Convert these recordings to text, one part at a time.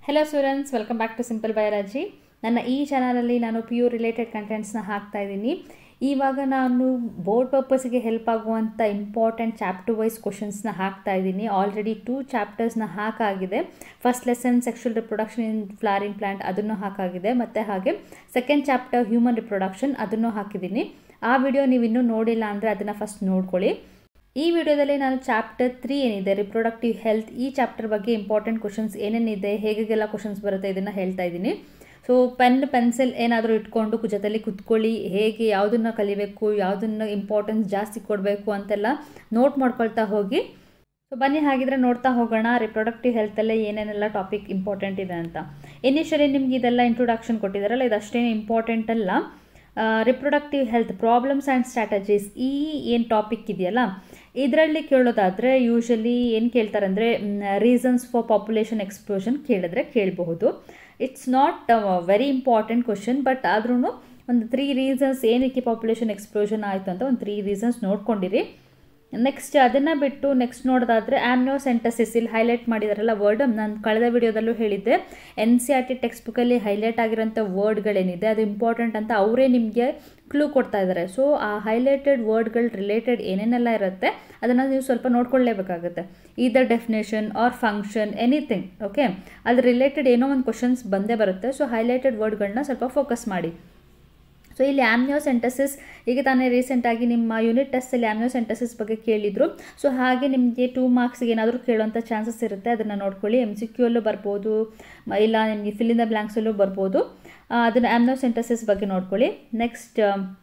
hello students welcome back to simple biology ನನ್ನ ಈ ಚಾನಲಲ್ಲಿ ನಾನು ಪಿ ಯು ರಿಲೇಟೆಡ್ ಕಂಟೆಂಟ್ಸ್ನ ಹಾಕ್ತಾ ಇದ್ದೀನಿ ಇವಾಗ ನಾನು ಬೋರ್ಡ್ ಪರ್ಪಸ್ಗೆ ಹೆಲ್ಪ್ ಆಗುವಂಥ ಇಂಪಾರ್ಟೆಂಟ್ ಚಾಪ್ಟರ್ ವೈಸ್ ಕ್ವಶನ್ಸ್ನ ಹಾಕ್ತಾ ಇದ್ದೀನಿ ಆಲ್ರೆಡಿ ಟೂ ಚಾಪ್ಟರ್ಸ್ನ ಹಾಕಾಗಿದೆ first lesson sexual reproduction in flowering plant ಅದನ್ನು ಹಾಕಾಗಿದೆ ಮತ್ತು ಹಾಗೆ ಸೆಕೆಂಡ್ ಚಾಪ್ಟರ್ ಹ್ಯೂಮನ್ ರಿಪ್ರೊಡಕ್ಷನ್ ಅದನ್ನು ಹಾಕಿದ್ದೀನಿ ಆ ವಿಡಿಯೋ ನೀವು ಇನ್ನೂ ನೋಡಿಲ್ಲ ಅಂದರೆ ಅದನ್ನು ಫಸ್ಟ್ ನೋಡ್ಕೊಳ್ಳಿ ಈ ವಿಡಿಯೋದಲ್ಲಿ ನಾನು ಚಾಪ್ಟರ್ ತ್ರೀ ಏನಿದೆ ರಿಪ್ರೊಡಕ್ಟಿವ್ ಹೆಲ್ತ್ ಈ ಚಾಪ್ಟರ್ ಬಗ್ಗೆ ಇಂಪಾರ್ಟೆಂಟ್ ಕ್ವಶನ್ಸ್ ಏನೇನಿದೆ ಹೇಗೆಲ್ಲ ಕ್ವಶನ್ಸ್ ಬರುತ್ತೆ ಇದನ್ನು ಹೇಳ್ತಾ ಇದ್ದೀನಿ ಸೊ ಪೆನ್ ಪೆನ್ಸಿಲ್ ಏನಾದರೂ ಇಟ್ಕೊಂಡು ಜೊತೆಲಿ ಕುತ್ಕೊಳ್ಳಿ ಹೇಗೆ ಯಾವುದನ್ನು ಕಲಿಬೇಕು ಯಾವುದನ್ನು ಇಂಪಾರ್ಟೆನ್ಸ್ ಜಾಸ್ತಿ ಕೊಡಬೇಕು ಅಂತೆಲ್ಲ ನೋಟ್ ಮಾಡ್ಕೊಳ್ತಾ ಹೋಗಿ ಸೊ ಬನ್ನಿ ಹಾಗಿದ್ರೆ ನೋಡ್ತಾ ಹೋಗೋಣ ರಿಪ್ರೊಡಕ್ಟಿವ್ ಹೆಲ್ತಲ್ಲೇ ಏನೇನೆಲ್ಲ ಟಾಪಿಕ್ ಇಂಪಾರ್ಟೆಂಟ್ ಇದೆ ಅಂತ ಇನಿಷಿಯಲಿ ನಿಮ್ಗೆ ಇದೆಲ್ಲ ಇಂಟ್ರೊಡಕ್ಷನ್ ಕೊಟ್ಟಿದ್ದಾರಲ್ಲ ಇದು ಅಷ್ಟೇನು ಇಂಪಾರ್ಟೆಂಟ್ ಅಲ್ಲ reproductive health problems and strategies ಈ ಏನು ಟಾಪಿಕ್ ಇದೆಯಲ್ಲ ಇದರಲ್ಲಿ ಕೇಳೋದಾದರೆ ಯೂಶಲಿ ಏನು ಕೇಳ್ತಾರೆ ಅಂದರೆ ರೀಸನ್ಸ್ ಫಾರ್ ಪಾಪ್ಯುಲೇಷನ್ ಎಕ್ಸ್ಪ್ಲೋಷನ್ ಕೇಳಿದ್ರೆ ಕೇಳಬಹುದು it's not very important question but ಆದ್ರೂ ಒಂದು ತ್ರೀ ರೀಸನ್ಸ್ ಏನಕ್ಕೆ ಪಾಪ್ಯುಲೇಷನ್ ಎಕ್ಸ್ಪ್ಲೋಷನ್ ಆಯಿತು ಅಂತ ಒಂದು ತ್ರೀ ರೀಸನ್ಸ್ ನೋಡ್ಕೊಂಡಿರಿ ನೆಕ್ಸ್ಟ್ ಅದನ್ನು ಬಿಟ್ಟು ನೆಕ್ಸ್ಟ್ ನೋಡೋದಾದರೆ ಆ್ಯಮ್ನಿಯೋಸೆಂಟಸಿಸ್ ಇಲ್ಲಿ ಹೈಲೈಟ್ ಮಾಡಿದಾರಲ್ಲ ವರ್ಡ್ ನಾನು ಕಳೆದ ವಿಡಿಯೋದಲ್ಲೂ ಹೇಳಿದ್ದೆ N C R T text ಬುಕ್ಕಲ್ಲಿ ಹೈಲೈಟ್ ಆಗಿರೋಂಥ ವರ್ಡ್ಗಳೇನಿದೆ ಅದು ಇಂಪಾರ್ಟೆಂಟ್ ಅಂತ ಅವರೇ ನಿಮಗೆ ಕ್ಲೂ ಕೊಡ್ತಾ ಇದ್ದಾರೆ ಸೊ ಆ ಹೈಲೈಟೆಡ್ ವರ್ಡ್ಗಳು ರಿಲೇಟೆಡ್ ಏನೇನೆಲ್ಲ ಇರುತ್ತೆ ಅದನ್ನು ನೀವು ಸ್ವಲ್ಪ ನೋಡ್ಕೊಳ್ಳೇಬೇಕಾಗುತ್ತೆ either definition or function anything okay ಅದು ರಿಲೇಟೆಡ್ ಏನೋ ಒಂದು ಕ್ವಶನ್ಸ್ ಬಂದೇ ಬರುತ್ತೆ ಸೊ ಹೈಲೈಟೆಡ್ ವರ್ಡ್ಗಳನ್ನ ಸ್ವಲ್ಪ ಫೋಕಸ್ ಮಾಡಿ ಸೊ ಇಲ್ಲಿ ಆಮ್ನಿಯೋಸೆಂಟಸಿಸ್ ಈಗ ತಾನೇ ರೀಸೆಂಟಾಗಿ ನಿಮ್ಮ ಯೂನಿಟ್ ಟೆಸ್ಟಲ್ಲಿ ಆಮ್ನಿಯೋಸೆಂಟಸಿಸ್ ಬಗ್ಗೆ ಕೇಳಿದರು ಸೊ ಹಾಗೆ ನಿಮಗೆ ಟೂ ಮಾರ್ಕ್ಸ್ಗೆ ಏನಾದರೂ ಕೇಳುವಂಥ ಚಾನ್ಸಸ್ ಇರುತ್ತೆ ಅದನ್ನು ನೋಡ್ಕೊಳ್ಳಿ ಎಮ್ ಸಿ ಕ್ಯೂ ಅಲ್ಲೂ ಬರ್ಬೋದು ಇಲ್ಲ ನಿಮಗೆ ಫಿಲ್ ಇನ್ ದ ಬ್ಲ್ಯಾಂಕ್ಸಲ್ಲೂ ಬರ್ಬೋದು ಅದನ್ನು ಆಮ್ನಿಯೋಸೆಂಟಸಿಸ್ ಬಗ್ಗೆ ನೋಡ್ಕೊಳ್ಳಿ next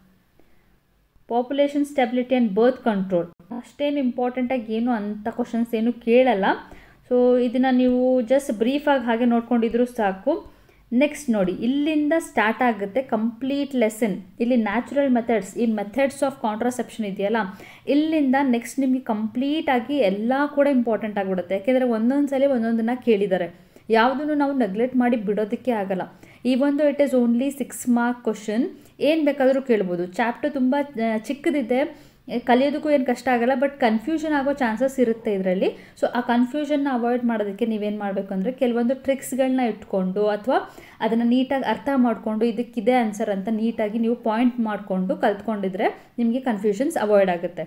population stability and birth control ಅಷ್ಟೇನು ಇಂಪಾರ್ಟೆಂಟಾಗಿ ಏನು ಅಂಥ ಕ್ವಶನ್ಸ್ ಏನು ಕೇಳಲ್ಲ ಸೊ ಇದನ್ನು ನೀವು ಜಸ್ಟ್ ಬ್ರೀಫಾಗಿ ಹಾಗೆ ನೋಡ್ಕೊಂಡಿದ್ರು ಸಾಕು ನೆಕ್ಸ್ಟ್ ನೋಡಿ ಇಲ್ಲಿಂದ ಸ್ಟಾರ್ಟ್ ಆಗುತ್ತೆ ಕಂಪ್ಲೀಟ್ ಲೆಸನ್ ಇಲ್ಲಿ ನ್ಯಾಚುರಲ್ ಮೆಥಡ್ಸ್ ಈ ಮೆಥಡ್ಸ್ ಆಫ್ ಕಾಂಟ್ರಾಸೆಪ್ಷನ್ ಇದೆಯಲ್ಲ ಇಲ್ಲಿಂದ ನೆಕ್ಸ್ಟ್ ನಿಮಗೆ ಕಂಪ್ಲೀಟಾಗಿ ಎಲ್ಲ ಕೂಡ ಇಂಪಾರ್ಟೆಂಟ್ ಆಗಿಬಿಡುತ್ತೆ ಯಾಕೆಂದರೆ ಒಂದೊಂದು ಸಲ ಒಂದೊಂದನ್ನು ಕೇಳಿದ್ದಾರೆ ಯಾವುದನ್ನು ನಾವು ನೆಗ್ಲೆಕ್ಟ್ ಮಾಡಿ ಬಿಡೋದಕ್ಕೆ ಆಗಲ್ಲ ಈ ಒಂದು it is only six mark question ಏನು ಬೇಕಾದರೂ ಕೇಳ್ಬೋದು ಚಾಪ್ಟರ್ ತುಂಬ ಚಿಕ್ಕದಿದೆ ಕಲಿಯೋದಕ್ಕೂ ಏನು ಕಷ್ಟ ಆಗಲ್ಲ ಬಟ್ ಕನ್ಫ್ಯೂಷನ್ ಆಗೋ ಚಾನ್ಸಸ್ ಇರುತ್ತೆ ಇದರಲ್ಲಿ ಸೊ ಆ ಕನ್ಫ್ಯೂಷನ್ನ ಅವಾಯ್ಡ್ ಮಾಡೋದಕ್ಕೆ ನೀವೇನು ಮಾಡಬೇಕು ಅಂದರೆ ಕೆಲವೊಂದು ಟ್ರಿಕ್ಸ್ಗಳನ್ನ ಇಟ್ಕೊಂಡು ಅಥವಾ ಅದನ್ನು ನೀಟಾಗಿ ಅರ್ಥ ಮಾಡಿಕೊಂಡು ಇದಕ್ಕಿದೆ ಆನ್ಸರ್ ಅಂತ ನೀಟಾಗಿ ನೀವು ಪಾಯಿಂಟ್ ಮಾಡಿಕೊಂಡು ಕಲ್ತ್ಕೊಂಡಿದ್ರೆ ನಿಮಗೆ ಕನ್ಫ್ಯೂಷನ್ಸ್ ಅವಾಯ್ಡ್ ಆಗುತ್ತೆ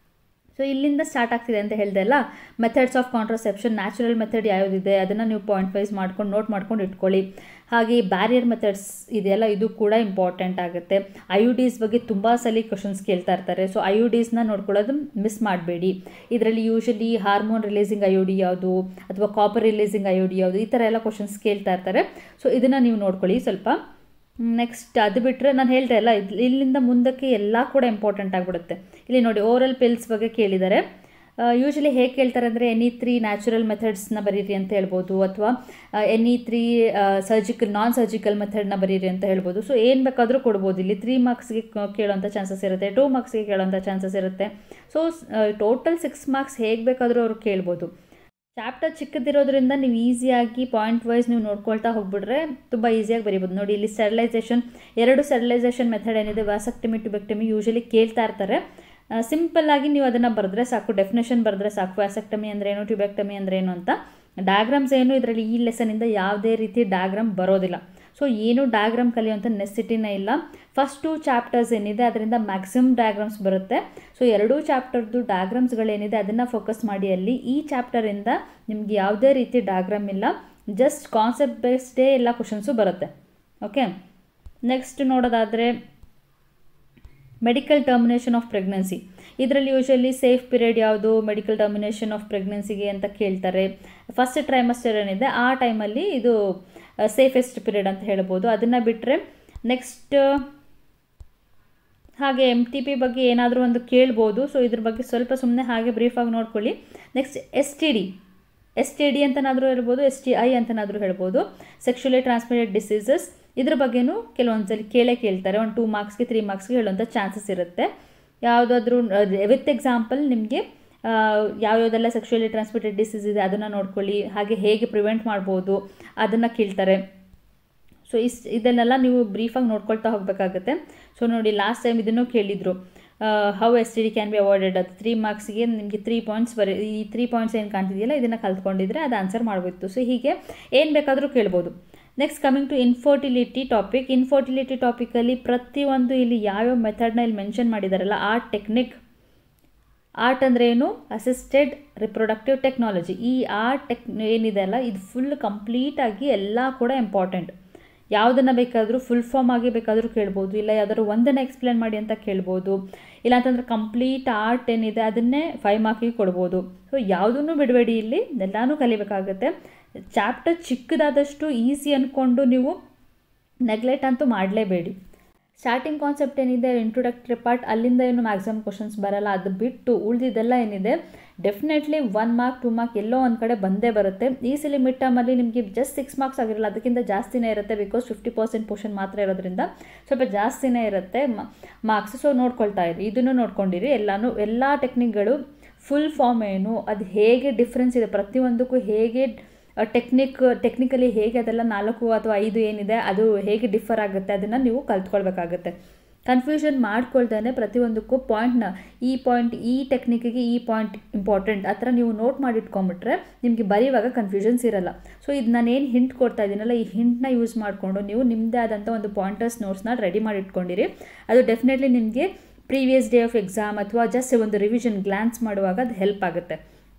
ಸೊ ಇಲ್ಲಿಂದ ಸ್ಟಾರ್ಟ್ ಆಗ್ತಿದೆ ಅಂತ ಹೇಳಿದೆ ಅಲ್ಲ methods of contraception natural method ಯಾವುದಿದೆ ಅದನ್ನು ನೀವು ಪಾಯಿಂಟ್ ವೈಸ್ ಮಾಡ್ಕೊಂಡು ನೋಟ್ ಮಾಡ್ಕೊಂಡು ಇಟ್ಕೊಳ್ಳಿ ಹಾಗೆ ಬ್ಯಾರಿಯರ್ ಮೆಥಡ್ಸ್ ಇದೆಯಲ್ಲ ಇದು ಕೂಡ ಇಂಪಾರ್ಟೆಂಟ್ ಆಗುತ್ತೆ ಐ ಯು ಡಿಸ್ ಬಗ್ಗೆ ತುಂಬ ಸಲ ಕ್ವಶನ್ಸ್ ಕೇಳ್ತಾ ಇರ್ತಾರೆ ಸೊ ಐ ಯು ಡಿಸ್ನ ನೋಡ್ಕೊಳ್ಳೋದು ಮಿಸ್ ಮಾಡಬೇಡಿ ಇದರಲ್ಲಿ usually hormone releasing I U D ಯಾವುದು ಅಥವಾ copper releasing I U D ಯಾವುದು ಈ ಥರ ಎಲ್ಲ ಕ್ವಶನ್ಸ್ ಕೇಳ್ತಾ ಇರ್ತಾರೆ ಸೊ ಇದನ್ನು ನೀವು ನೋಡ್ಕೊಳ್ಳಿ ಸ್ವಲ್ಪ ನೆಕ್ಸ್ಟ್ ಅದು ಬಿಟ್ಟರೆ ನಾನು ಹೇಳ್ತಾ ಇಲ್ಲ ಇಲ್ಲಿಂದ ಮುಂದಕ್ಕೆ ಎಲ್ಲ ಕೂಡ ಇಂಪಾರ್ಟೆಂಟ್ ಆಗಿಬಿಡುತ್ತೆ ಇಲ್ಲಿ ನೋಡಿ ಓರಲ್ ಪಿಲ್ಸ್ ಬಗ್ಗೆ ಕೇಳಿದ್ದಾರೆ ಯೂಶಲಿ ಹೇಗೆ ಕೇಳ್ತಾರೆ ಅಂದರೆ ಎನಿ ತ್ರೀ ನ್ಯಾಚುರಲ್ ಮೆಥಡ್ಸ್ನ ಬರೀರಿ ಅಂತ ಹೇಳ್ಬೋದು ಅಥವಾ any three surgical non surgical ಮೆಥಡ್ನ ಬರೀರಿ ಅಂತ ಹೇಳ್ಬೋದು ಸೊ ಏನು ಬೇಕಾದರೂ ಕೊಡ್ಬೋದು ಇಲ್ಲಿ ತ್ರೀ ಮಾರ್ಕ್ಸ್ಗೆ ಕೇಳೋಂಥ ಚಾನ್ಸಸ್ ಇರುತ್ತೆ ಟೂ ಮಾರ್ಕ್ಸ್ಗೆ ಕೇಳೋಂಥ ಚಾನ್ಸಸ್ ಇರುತ್ತೆ ಸೊ ಟೋಟಲ್ ಸಿಕ್ಸ್ ಮಾರ್ಕ್ಸ್ ಹೇಗೆ ಬೇಕಾದರೂ ಅವರು ಕೇಳ್ಬೋದು ಚಾಪ್ಟರ್ ಚಿಕ್ಕದಿರೋದ್ರಿಂದ ನೀವು ಈಸಿಯಾಗಿ ಪಾಯಿಂಟ್ ವೈಸ್ ನೀವು ನೋಡ್ಕೊಳ್ತಾ ಹೋಗ್ಬಿಟ್ರೆ ತುಂಬ ಈಸಿಯಾಗಿ ಬರೀಬೋದು ನೋಡಿ ಇಲ್ಲಿ ಸ್ಟೆರಿಲೈಸೇಷನ್ ಎರಡು ಸ್ಟೆರಿಲೈಸೇಷನ್ ಮೆಥಡ್ ಏನಿದೆ ವ್ಯಾಸಕ್ಟಮಿ ಟುಬೆಕ್ಟಮಿ ಯೂಶಲಿ ಕೇಳ್ತಾ ಇರ್ತಾರೆ ಸಿಂಪಲ್ಲಾಗಿ ನೀವು ಅದನ್ನು ಬರೆದ್ರೆ ಸಾಕು ಡೆಫಿನೇಷನ್ ಬರೆದ್ರೆ ಸಾಕು ವ್ಯಾಸಕ್ಟಮಿ ಅಂದ್ರೇನು ಟ್ಯೂಬೆಕ್ಟಮಿ ಅಂದ್ರೇನು ಅಂತ ಡಯಾಗ್ರಾಮ್ಸ್ ಏನು ಇದರಲ್ಲಿ ಈ ಲೆಸನಿಂದ ಯಾವುದೇ ರೀತಿ ಡಯಾಗ್ರಾಮ್ ಬರೋದಿಲ್ಲ ಸೊ ಏನು ಡಯಾಗ್ರಾಮ್ ಕಲಿಯುವಂಥ ನೆಸಿಟಿನೇ ಇಲ್ಲ ಫಸ್ಟ್ ಟು ಚಾಪ್ಟರ್ಸ್ ಏನಿದೆ ಅದರಿಂದ ಮ್ಯಾಕ್ಸಿಮಮ್ ಡಯಾಗ್ರಾಮ್ಸ್ ಬರುತ್ತೆ ಸೊ ಎರಡೂ ಚಾಪ್ಟರ್ದು ಡಯಾಗ್ರಾಮ್ಸ್ಗಳೇನಿದೆ ಅದನ್ನು ಫೋಕಸ್ ಮಾಡಿ ಅಲ್ಲಿ ಈ ಚಾಪ್ಟರಿಂದ ನಿಮ್ಗೆ ಯಾವುದೇ ರೀತಿ ಡಯಾಗ್ರಾಮ್ ಇಲ್ಲ ಜಸ್ಟ್ ಕಾನ್ಸೆಪ್ಟ್ ಬೇಸ್ಡೇ ಎಲ್ಲ ಕ್ವಶನ್ಸು ಬರುತ್ತೆ ಓಕೆ ನೆಕ್ಸ್ಟ್ ನೋಡೋದಾದರೆ ಮೆಡಿಕಲ್ ಟರ್ಮಿನೇಷನ್ ಆಫ್ ಪ್ರೆಗ್ನೆನ್ಸಿ ಇದರಲ್ಲಿ ಯೂಶಲಿ ಸೇಫ್ ಪೀರಿಯಡ್ ಯಾವುದು ಮೆಡಿಕಲ್ ಟರ್ಮಿನೇಷನ್ ಆಫ್ ಪ್ರೆಗ್ನೆನ್ಸಿಗೆ ಅಂತ ಕೇಳ್ತಾರೆ ಫಸ್ಟ್ ಟ್ರೈಮಸ್ಟರ್ ಏನಿದೆ ಆ ಟೈಮಲ್ಲಿ ಇದು ಸೇಫೆಸ್ಟ್ ಪೀರಿಯಡ್ ಅಂತ ಹೇಳ್ಬೋದು ಅದನ್ನು ಬಿಟ್ಟರೆ ನೆಕ್ಸ್ಟ್ ಹಾಗೆ ಎಮ್ ಟಿ ಪಿ ಬಗ್ಗೆ ಏನಾದರೂ ಒಂದು ಕೇಳ್ಬೋದು ಸೊ ಇದ್ರ ಬಗ್ಗೆ ಸ್ವಲ್ಪ ಸುಮ್ಮನೆ ಹಾಗೆ ಬ್ರೀಫಾಗಿ ನೋಡ್ಕೊಳ್ಳಿ next S T D S T D ಅಂತನಾದರೂ ಹೇಳ್ಬೋದು ಎಸ್ ಟಿ ಐ ಅಂತನಾದರೂ ಹೇಳ್ಬೋದು ಸೆಕ್ಷುಲಿ ಟ್ರಾನ್ಸ್ಮಿಟೆಡ್ ಡಿಸೀಸಸ್ ಇದ್ರ ಬಗ್ಗೆನೂ ಕೆಲವೊಂದು ಸಲ ಕೇಳೇ ಕೇಳ್ತಾರೆ ಒಂದು ಟೂ ಮಾರ್ಕ್ಸ್ಗೆ ತ್ರೀ ಮಾರ್ಕ್ಸ್ಗೆ ಹೇಳುವಂಥ ಚಾನ್ಸಸ್ ಇರುತ್ತೆ ಯಾವುದಾದ್ರೂ ವಿತ್ ಎಕ್ಸಾಂಪಲ್ ನಿಮಗೆ ಯಾವ್ಯಾವುದೆಲ್ಲ ಸೆಕ್ಷುಲಿ ಟ್ರಾನ್ಸ್ಮಿಟೆಡ್ ಡಿಸೀಸ್ ಇದೆ ಅದನ್ನು ನೋಡ್ಕೊಳ್ಳಿ ಹಾಗೆ ಹೇಗೆ ಪ್ರಿವೆಂಟ್ ಮಾಡ್ಬೋದು ಅದನ್ನು ಕೇಳ್ತಾರೆ ಸೊ ಇಸ್ ಇದನ್ನೆಲ್ಲ ನೀವು ಬ್ರೀಫಾಗಿ ನೋಡ್ಕೊಳ್ತಾ ಹೋಗಬೇಕಾಗತ್ತೆ ಸೊ ನೋಡಿ ಲಾಸ್ಟ್ ಟೈಮ್ ಇದನ್ನು ಕೇಳಿದರು how S T D can be avoided ಅದು ತ್ರೀ ಮಾರ್ಕ್ಸ್ಗೆ ನಿಮಗೆ ತ್ರೀ ಪಾಯಿಂಟ್ಸ್ ಬರೀ ಈ ತ್ರೀ ಪಾಯಿಂಟ್ಸ್ ಏನು ಕಾಣ್ತಿದೆಯಲ್ಲ ಇದನ್ನು ಕಲ್ತ್ಕೊಂಡಿದ್ರೆ ಅದು ಆನ್ಸರ್ ಮಾಡ್ಬೋದು ಸೊ ಹೀಗೆ ಏನು ಬೇಕಾದರೂ ಕೇಳ್ಬೋದು next coming to infertility topic infertility ಟಾಪಿಕಲ್ಲಿ ಪ್ರತಿಯೊಂದು ಇಲ್ಲಿ ಯಾವ್ಯಾವ ಮೆಥಡ್ನ ಇಲ್ಲಿ ಮೆನ್ಷನ್ ಮಾಡಿದಾರಲ್ಲ ಆ ಟೆಕ್ನಿಕ್ ಆರ್ಟ್ ಅಂದರೆ ಏನು ಅಸಿಸ್ಟೆಡ್ ರಿಪ್ರೊಡಕ್ಟಿವ್ ಟೆಕ್ನಾಲಜಿ ಈ ಆರ್ಟ್ ಟೆಕ್ ಏನಿದೆ ಅಲ್ಲ ಇದು ಫುಲ್ ಕಂಪ್ಲೀಟಾಗಿ ಎಲ್ಲ ಕೂಡ ಇಂಪಾರ್ಟೆಂಟ್ ಯಾವುದನ್ನು ಬೇಕಾದರೂ ಫುಲ್ ಫಾರ್ಮ್ ಆಗಿ ಬೇಕಾದರೂ ಕೇಳ್ಬೋದು ಇಲ್ಲ ಯಾವ್ದಾದ್ರು ಒಂದನ್ನು ಎಕ್ಸ್ಪ್ಲೇನ್ ಮಾಡಿ ಅಂತ ಕೇಳ್ಬೋದು ಇಲ್ಲ ಅಂತಂದರೆ ಕಂಪ್ಲೀಟ್ ಆರ್ಟ್ ಏನಿದೆ ಅದನ್ನೇ ಫೈವ್ ಮಾರ್ಕಿಗೆ ಕೊಡ್ಬೋದು ಸೊ ಯಾವುದನ್ನು ಬಿಡಬೇಡಿ ಇಲ್ಲಿ ಎಲ್ಲನೂ ಕಲಿಬೇಕಾಗುತ್ತೆ ಚಾಪ್ಟರ್ ಚಿಕ್ಕದಾದಷ್ಟು ಈಸಿ ಅಂದ್ಕೊಂಡು ನೀವು ನೆಗ್ಲೆಕ್ಟ್ ಅಂತೂ ಮಾಡಲೇಬೇಡಿ ಸ್ಟಾರ್ಟಿಂಗ್ ಕಾನ್ಸೆಪ್ಟ್ ಏನಿದೆ ಇಂಟ್ರೊಡಕ್ಟರಿ ಪಾರ್ಟ್ ಅಲ್ಲಿಂದ ಏನು ಮ್ಯಾಕ್ಸಿಮಮ್ ಕ್ವಶನ್ಸ್ ಬರಲ್ಲ ಅದು ಬಿಟ್ಟು ಉಳಿದಿದ್ದೆಲ್ಲ ಏನಿದೆ definitely one mark two mark ಎಲ್ಲೋ ಒಂದು ಕಡೆ ಬಂದೇ ಬರುತ್ತೆ ಈ ಸಲ ಮಿಡ್ ಟರ್ಮಲ್ಲಿ ನಿಮಗೆ ಜಸ್ಟ್ ಸಿಕ್ಸ್ ಮಾರ್ಕ್ಸ್ ಆಗಿರಲ್ಲ ಅದಕ್ಕಿಂತ ಜಾಸ್ತಿನೇ ಇರುತ್ತೆ ಬಿಕಾಸ್ ಫಿಫ್ಟಿ ಪರ್ಸೆಂಟ್ ಪೋರ್ಷನ್ ಮಾತ್ರ ಇರೋದ್ರಿಂದ ಸ್ವಲ್ಪ ಜಾಸ್ತಿನೇ ಇರುತ್ತೆ ಮಾರ್ಕ್ಸ್ ಸೊ ನೋಡ್ಕೊಳ್ತಾ ಇರಿ ಇದನ್ನು ನೋಡ್ಕೊಂಡಿರಿ ಎಲ್ಲನೂ ಎಲ್ಲ ಟೆಕ್ನಿಕ್ಗಳು ಫುಲ್ ಫಾರ್ಮ್ ಏನು ಅದು ಹೇಗೆ ಡಿಫ್ರೆನ್ಸ್ ಇದೆ ಪ್ರತಿಯೊಂದಕ್ಕೂ ಹೇಗೆ ಟೆಕ್ನಿಕ್ ಟೆಕ್ನಿಕಲಿ ಹೇಗೆ ಅದೆಲ್ಲ ನಾಲ್ಕು ಅಥವಾ ಐದು ಏನಿದೆ ಅದು ಹೇಗೆ ಡಿಫರ್ ಆಗುತ್ತೆ ಅದನ್ನು ನೀವು ಕಲ್ತ್ಕೊಳ್ಬೇಕಾಗುತ್ತೆ ಕನ್ಫ್ಯೂಷನ್ ಮಾಡ್ಕೊಳ್ತಾನೆ ಪ್ರತಿಯೊಂದಕ್ಕೂ ಪಾಯಿಂಟ್ನ ಈ ಪಾಯಿಂಟ್ ಈ ಟೆಕ್ನಿಕ್ಕಿಗೆ ಈ ಪಾಯಿಂಟ್ ಇಂಪಾರ್ಟೆಂಟ್ ಆ ಥರ ನೀವು ನೋಟ್ ಮಾಡಿಟ್ಕೊಂಬಿಟ್ರೆ ನಿಮಗೆ ಬರೆಯುವಾಗ ಕನ್ಫ್ಯೂಷನ್ಸ್ ಇರಲ್ಲ ಸೊ ಇದು ನಾನೇನು ಹಿಂಟ್ ಕೊಡ್ತಾ ಇದ್ದೀನಲ್ಲ ಈ ಹಿಂಟ್ನ ಯೂಸ್ ಮಾಡಿಕೊಂಡು ನೀವು ನಿಮ್ಮದೇ ಆದಂಥ ಒಂದು ಪಾಯಿಂಟರ್ಸ್ ನೋಟ್ಸ್ನ ರೆಡಿ ಮಾಡಿಟ್ಕೊಂಡಿರಿ ಅದು ಡೆಫಿನೆಟ್ಲಿ ನಿಮಗೆ ಪ್ರೀವಿಯಸ್ ಡೇ ಆಫ್ ಎಕ್ಸಾಮ್ ಅಥವಾ ಜಸ್ಟ್ ಒಂದು ರಿವಿಷನ್ ಗ್ಲಾನ್ಸ್ ಮಾಡುವಾಗ ಅದು ಹೆಲ್ಪ್ ಆಗುತ್ತೆ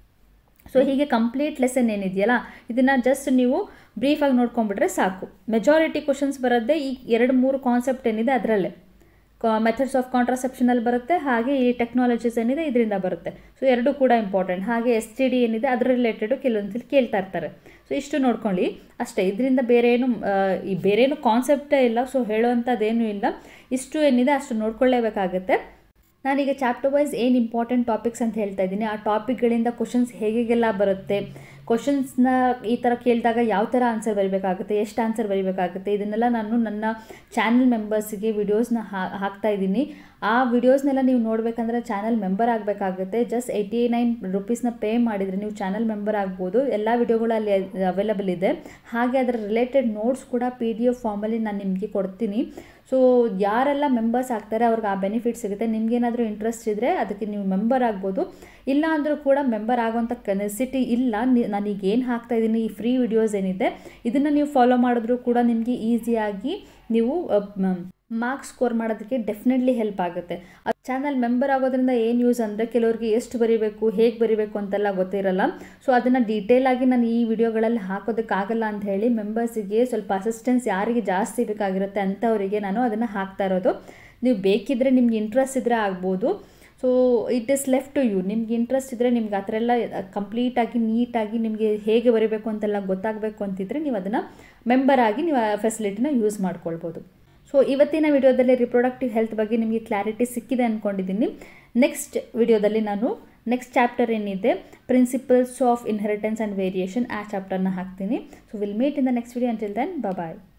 ಸೊ ಹೀಗೆ ಕಂಪ್ಲೀಟ್ ಲೆಸನ್ ಏನಿದೆಯಲ್ಲ ಇದನ್ನು ಜಸ್ಟ್ ನೀವು ಬ್ರೀಫಾಗಿ ನೋಡ್ಕೊಂಡ್ಬಿಟ್ರೆ ಸಾಕು ಮೆಜಾರಿಟಿ ಕ್ವಶನ್ಸ್ ಬರೋದೇ ಈ ಎರಡು ಮೂರು ಕಾನ್ಸೆಪ್ಟ್ ಏನಿದೆ ಅದರಲ್ಲೇ ಮೆಥಡ್ಸ್ ಆಫ್ ಕಾಂಟ್ರಾಸೆಪ್ಷನಲ್ಲಿ ಬರುತ್ತೆ ಹಾಗೆ ಈ ಟೆಕ್ನಾಲಜೀಸ್ ಏನಿದೆ ಇದರಿಂದ ಬರುತ್ತೆ ಸೊ ಎರಡೂ ಕೂಡ ಇಂಪಾರ್ಟೆಂಟ್ ಹಾಗೆ ಎಸ್ ಟಿ ಡಿ ಏನಿದೆ ಅದರ ರಿಲೇಟೆಡು ಕೆಲವೊಂದ್ಸಲಿ ಕೇಳ್ತಾ ಇರ್ತಾರೆ ಸೊ ಇಷ್ಟು ನೋಡ್ಕೊಳ್ಳಿ ಅಷ್ಟೇ ಇದರಿಂದ ಬೇರೆ ಏನು ಈ ಬೇರೆ ಏನು ಕಾನ್ಸೆಪ್ಟೇ ಇಲ್ಲ ಸೊ ಹೇಳುವಂಥದ್ದೇನೂ ಇಲ್ಲ ಇಷ್ಟು ಏನಿದೆ ಅಷ್ಟು ನೋಡ್ಕೊಳ್ಳೇಬೇಕಾಗತ್ತೆ ನಾನೀಗ ಚಾಪ್ಟರ್ ವೈಸ್ ಏನು ಇಂಪಾರ್ಟೆಂಟ್ ಟಾಪಿಕ್ಸ್ ಅಂತ ಹೇಳ್ತಾ ಇದ್ದೀನಿ ಆ ಟಾಪಿಕ್ಗಳಿಂದ ಕ್ವಶನ್ಸ್ ಹೇಗೆಲ್ಲ ಬರುತ್ತೆ ಕ್ವಶನ್ಸ್ನ ಈ ಥರ ಕೇಳಿದಾಗ ಯಾವ ಥರ ಆನ್ಸರ್ ಬರೀಬೇಕಾಗುತ್ತೆ ಎಷ್ಟು ಆನ್ಸರ್ ಬರೀಬೇಕಾಗುತ್ತೆ ಇದನ್ನೆಲ್ಲ ನಾನು ನನ್ನ ಚಾನಲ್ ಮೆಂಬರ್ಸಿಗೆ ವಿಡಿಯೋಸ್ನ ಹಾಕ್ತಾ ಇದ್ದೀನಿ ಆ ವಿಡಿಯೋಸ್ನೆಲ್ಲ ನೀವು ನೋಡಬೇಕಂದ್ರೆ ಚಾನಲ್ ಮೆಂಬರ್ ಆಗಬೇಕಾಗುತ್ತೆ ಜಸ್ಟ್ ಏಯ್ಟಿ ನೈನ್ ರುಪೀಸ್ನ ಪೇ ಮಾಡಿದರೆ ನೀವು ಚಾನಲ್ ಮೆಂಬರ್ ಆಗ್ಬೋದು ಎಲ್ಲ ವಿಡಿಯೋಗಳು ಅಲ್ಲಿ ಅವೈಲಬಲ್ ಇದೆ ಹಾಗೆ ಅದರ ರಿಲೇಟೆಡ್ ನೋಟ್ಸ್ ಕೂಡ ಪಿ ಡಿ ಎಫ್ ಫಾರ್ಮಲ್ಲಿ ನಾನು ನಿಮಗೆ ಕೊಡ್ತೀನಿ ಸೊ ಯಾರೆಲ್ಲ ಮೆಂಬರ್ಸ್ ಆಗ್ತಾರೆ ಅವ್ರಿಗೆ ಆ ಬೆನಿಫಿಟ್ ಸಿಗುತ್ತೆ ನಿಮಗೇನಾದರೂ ಇಂಟ್ರೆಸ್ಟ್ ಇದ್ದರೆ ಅದಕ್ಕೆ ನೀವು ಮೆಂಬರ್ ಆಗ್ಬೋದು ಇಲ್ಲ ಅಂದರೂ ಕೂಡ ಮೆಂಬರ್ ಆಗುವಂಥ ನೆಸಿಟಿ ಇಲ್ಲ ನಾನೀಗ ಏನು ಹಾಕ್ತಾ ಇದ್ದೀನಿ ಈ ಫ್ರೀ ವಿಡಿಯೋಸ್ ಏನಿದೆ ಇದನ್ನು ನೀವು ಫಾಲೋ ಮಾಡಿದ್ರೂ ಕೂಡ ನಿಮಗೆ ಈಸಿಯಾಗಿ ನೀವು ಮಾರ್ಕ್ಸ್ ಸ್ಕೋರ್ ಮಾಡೋದಕ್ಕೆ ಡೆಫಿನೆಟ್ಲಿ ಹೆಲ್ಪ್ ಆಗುತ್ತೆ ಚಾನಲ್ ಮೆಂಬರ್ ಆಗೋದ್ರಿಂದ ಏನು ಯೂಸ್ ಅಂದರೆ ಕೆಲವ್ರಿಗೆ ಎಷ್ಟು ಬರೀಬೇಕು ಹೇಗೆ ಬರೀಬೇಕು ಅಂತೆಲ್ಲ ಗೊತ್ತಿರಲ್ಲ ಸೊ ಅದನ್ನು ಡೀಟೇಲಾಗಿ ನಾನು ಈ ವಿಡಿಯೋಗಳಲ್ಲಿ ಹಾಕೋದಕ್ಕಾಗಲ್ಲ ಅಂತ ಹೇಳಿ ಮೆಂಬರ್ಸಿಗೆ ಸ್ವಲ್ಪ ಅಸಿಸ್ಟೆನ್ಸ್ ಯಾರಿಗೆ ಜಾಸ್ತಿ ಬೇಕಾಗಿರುತ್ತೆ ಅಂಥವರಿಗೆ ನಾನು ಅದನ್ನು ಹಾಕ್ತಾ ಇರೋದು ನೀವು ಬೇಕಿದ್ದರೆ ನಿಮ್ಗೆ ಇಂಟ್ರೆಸ್ಟ್ ಇದ್ದರೆ ಆಗ್ಬೋದು so it is left to you ನಿಮ್ಗೆ ಇಂಟ್ರೆಸ್ಟ್ ಇದ್ದರೆ ನಿಮ್ಗೆ ಆ ಥರ ಎಲ್ಲ ಕಂಪ್ಲೀಟಾಗಿ ನೀಟಾಗಿ ನಿಮಗೆ ಹೇಗೆ ಬರೀಬೇಕು ಅಂತೆಲ್ಲ ಗೊತ್ತಾಗಬೇಕು ಅಂತಿದ್ರೆ ನೀವು ಅದನ್ನು ಮೆಂಬರ್ ಆಗಿ ನೀವು ಆ ಫೆಸಿಲಿಟಿನ ಯೂಸ್ ಮಾಡ್ಕೊಳ್ಬೋದು ಸೊ ಇವತ್ತಿನ ವಿಡಿಯೋದಲ್ಲಿ ರಿಪ್ರೊಡಕ್ಟಿವ್ ಹೆಲ್ತ್ ಬಗ್ಗೆ ನಿಮಗೆ ಕ್ಲಾರಿಟಿ ಸಿಕ್ಕಿದೆ ಅಂದ್ಕೊಂಡಿದ್ದೀನಿ ನೆಕ್ಸ್ಟ್ ವಿಡಿಯೋದಲ್ಲಿ ನಾನು ನೆಕ್ಸ್ಟ್ ಚಾಪ್ಟರ್ ಏನಿದೆ principles of inheritance and variation ಆ ಚಾಪ್ಟರ್ನ ಹಾಕ್ತೀನಿ so will meet in the next video until then bye